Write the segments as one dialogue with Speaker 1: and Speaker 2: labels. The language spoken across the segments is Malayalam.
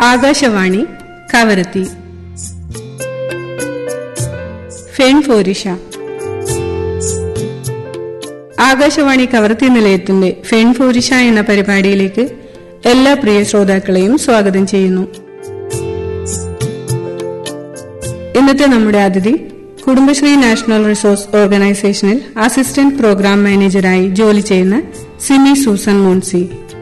Speaker 1: ആകാശവാണി കവരത്തി ഫെൺഫോരിഷ ആകാശവാണി കവരത്തി നിലയത്തിന്റെ ഫെൺഫോരിഷ എന്ന പരിപാടിയിലേക്ക് എല്ലാ പ്രിയ ശ്രോതാക്കളെയും സ്വാഗതം ചെയ്യുന്നു ഇന്നത്തെ നമ്മുടെ അതിഥി കുടുംബശ്രീ നാഷണൽ റിസോഴ്സ് ഓർഗനൈസേഷനിൽ അസിസ്റ്റന്റ് പ്രോഗ്രാം മാനേജരായി ജോലി ചെയ്യുന്ന സിമി സൂസൻ മോൻസി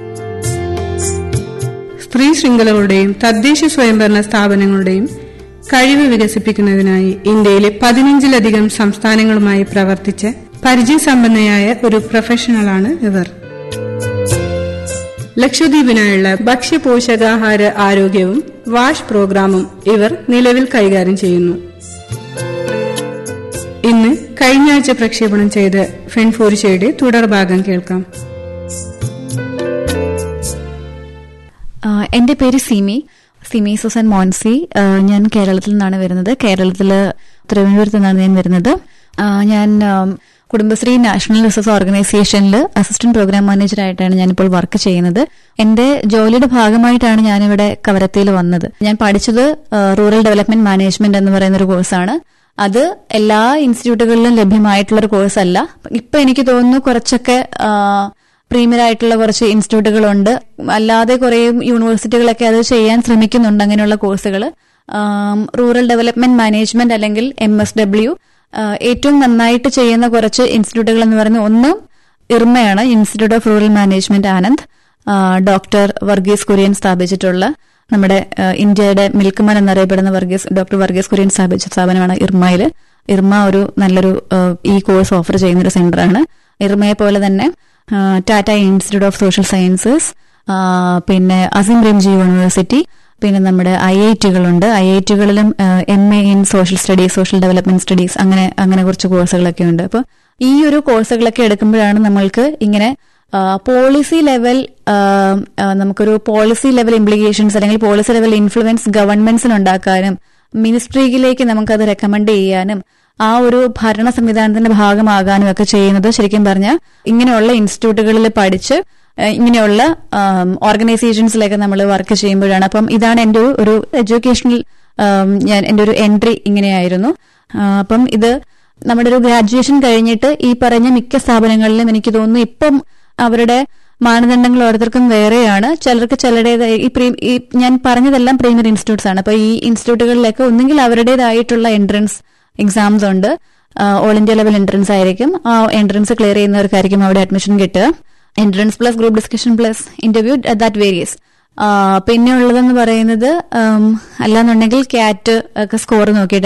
Speaker 1: സ്ത്രീ ശൃംഖലകളുടെയും തദ്ദേശ സ്വയംഭരണ സ്ഥാപനങ്ങളുടെയും കഴിവ് വികസിപ്പിക്കുന്നതിനായി ഇന്ത്യയിലെ പതിനഞ്ചിലധികം സംസ്ഥാനങ്ങളുമായി പ്രവർത്തിച്ച പരിചയസമ്പന്നയായ ഒരു പ്രൊഫഷണലാണ് ഇവർ ലക്ഷദ്വീപിനായുള്ള ഭക്ഷ്യപോഷകാഹാര ആരോഗ്യവും വാഷ് പ്രോഗ്രാമും ഇവർ നിലവിൽ കൈകാര്യം ചെയ്യുന്നു ഇന്ന് കഴിഞ്ഞ ആഴ്ച പ്രക്ഷേപണം ചെയ്ത ഫെൺഫോരിഷയുടെ തുടർഭാഗം കേൾക്കാം
Speaker 2: ആഹ് എന്റെ പേര് സിമി സിമി സുസൻ മോൻസി ആഹ് ഞാൻ കേരളത്തിൽ നിന്നാണ് വരുന്നത് കേരളത്തില് തിരുവനന്തപുരത്ത് നിന്നാണ് ഞാൻ വരുന്നത് ആഹ് ഞാൻ ആം, കുടുംബശ്രീ നാഷണൽ റിസോഴ്സ് ഓർഗനൈസേഷനിൽ അസിസ്റ്റന്റ് പ്രോഗ്രാം മാനേജറായിട്ടാണ് ഞാനിപ്പോൾ വർക്ക് ചെയ്യുന്നത് എന്റെ ജോലിയുടെ ഭാഗമായിട്ടാണ് ഞാനിവിടെ കവരത്തിയിൽ വന്നത് ഞാൻ പഠിച്ചത് ആഹ്, റൂറൽ ഡെവലപ്മെന്റ് മാനേജ്മെന്റ് എന്ന് പറയുന്ന ഒരു കോഴ്സാണ് അത് എല്ലാ ഇൻസ്റ്റിറ്റ്യൂട്ടുകളിലും ലഭ്യമായിട്ടുള്ള ഒരു കോഴ്സ് അല്ല ഇപ്പൊ എനിക്ക് തോന്നുന്നു കുറച്ചൊക്കെ ആഹ്, പ്രീമിയർ ആയിട്ടുള്ള കുറച്ച് ഇൻസ്റ്റിറ്റ്യൂട്ടുകളുണ്ട് അല്ലാതെ കുറെ യൂണിവേഴ്സിറ്റികളൊക്കെ അത് ചെയ്യാൻ ശ്രമിക്കുന്നുണ്ട് അങ്ങനെയുള്ള കോഴ്സുകൾ റൂറൽ ഡെവലപ്മെന്റ് മാനേജ്മെന്റ് അല്ലെങ്കിൽ എം എസ് ഡബ്ല്യു ഏറ്റവും നന്നായിട്ട് ചെയ്യുന്ന കുറച്ച് ഇൻസ്റ്റിറ്റ്യൂട്ടുകൾ എന്ന് പറയുന്നത് ഒന്ന് ഇർമയാണ് institute of rural management Anand doctor Varghese Kurien സ്ഥാപിച്ചിട്ടുള്ള നമ്മുടെ ആ, ഇന്ത്യയുടെ മിൽക്ക്മാൻ എന്നറിയപ്പെടുന്ന വർഗീസ് ഡോക്ടർ വർഗീസ് കുര്യൻ സ്ഥാപിച്ച സ്ഥാപനമാണ് ഇർമയില് ഇർമ ഒരു നല്ലൊരു ആ, ഈ കോഴ്സ് ഓഫർ ചെയ്യുന്ന ഒരു സെന്ററാണ് ഇർമയെ പോലെ തന്നെ ആ, Tata institute of social sciences ആ, പിന്നെ അസിം റംജി യൂണിവേഴ്സിറ്റി പിന്നെ നമ്മുടെ ഐ ഐ ടികളുണ്ട് ഐ ഐ ടികളിലും M A in social studies social development studies അങ്ങനെ അങ്ങനെ കുറച്ച് കോഴ്സുകളൊക്കെ ഉണ്ട് അപ്പോൾ ഈ ഒരു കോഴ്സുകളൊക്കെ എടുക്കുമ്പോഴാണ് നമ്മൾക്ക് ഇങ്ങനെ പോളിസി ലെവൽ നമുക്കൊരു പോളിസി ലെവൽ ഇംപ്ലിക്കേഷൻസ് അല്ലെങ്കിൽ പോളിസി ലെവൽ ഇൻഫ്ലുവൻസ് ഗവൺമെന്റ്സിന് ഉണ്ടാക്കാനും മിനിസ്ട്രിയിലേക്ക് നമുക്കത് റെക്കമെൻഡ് ചെയ്യാനും ആ ഒരു ഭരണ സംവിധാനത്തിന്റെ ഭാഗമാകാനും ഒക്കെ ചെയ്യുന്നത് ശരിക്കും പറഞ്ഞാൽ ഇങ്ങനെയുള്ള ഇൻസ്റ്റിറ്റ്യൂട്ടുകളിൽ പഠിച്ച് ഏഹ് ഇങ്ങനെയുള്ള ഓർഗനൈസേഷൻസിലൊക്കെ നമ്മൾ വർക്ക് ചെയ്യുമ്പോഴാണ് അപ്പം ഇതാണ് എൻ്റെ ഒരു- ഒരു എഡ്യൂക്കേഷണൽ ഞാൻ എൻ്റെ ഒരു എൻട്രി ഇങ്ങനെയായിരുന്നു ആ, അപ്പം ഇത് നമ്മുടെ ഒരു ഗ്രാജുവേഷൻ കഴിഞ്ഞിട്ട് ഈ പറഞ്ഞ മിക്ക സ്ഥാപനങ്ങളിലും എനിക്ക് തോന്നുന്നു ഇപ്പം അവരുടെ മാനദണ്ഡങ്ങൾ ഓരോരുത്തർക്കും വേറെയാണ് ചിലർക്ക് ചിലരുടേതായ ഈ പ്രീ ഈ ഞാൻ പറഞ്ഞതെല്ലാം പ്രീമിയർ ഇൻസ്റ്റിറ്റ്യൂട്ട്സ് ആണ് അപ്പൊ ഈ ഇൻസ്റ്റിറ്റ്യൂട്ടുകളിലൊക്കെ ഒന്നുകിൽ അവരുടേതായിട്ടുള്ള എൻട്രൻസ് എക്സാംസ് ഉണ്ട് ഓൾ ഇന്ത്യ ലെവൽ എൻട്രൻസ് ആയിരിക്കും ആ എൻട്രൻസ് ക്ലിയർ ചെയ്യുന്നവർക്കായിരിക്കും അവിടെ അഡ്മിഷൻ കിട്ടുക entrance plus group discussion plus interview that various പിന്നെ ഉള്ളതെന്ന് പറയുന്നത് ഉം, അല്ലാന്നുണ്ടെങ്കിൽ ക്യാറ്റ് ഒക്കെ സ്കോർ നോക്കിയിട്ട്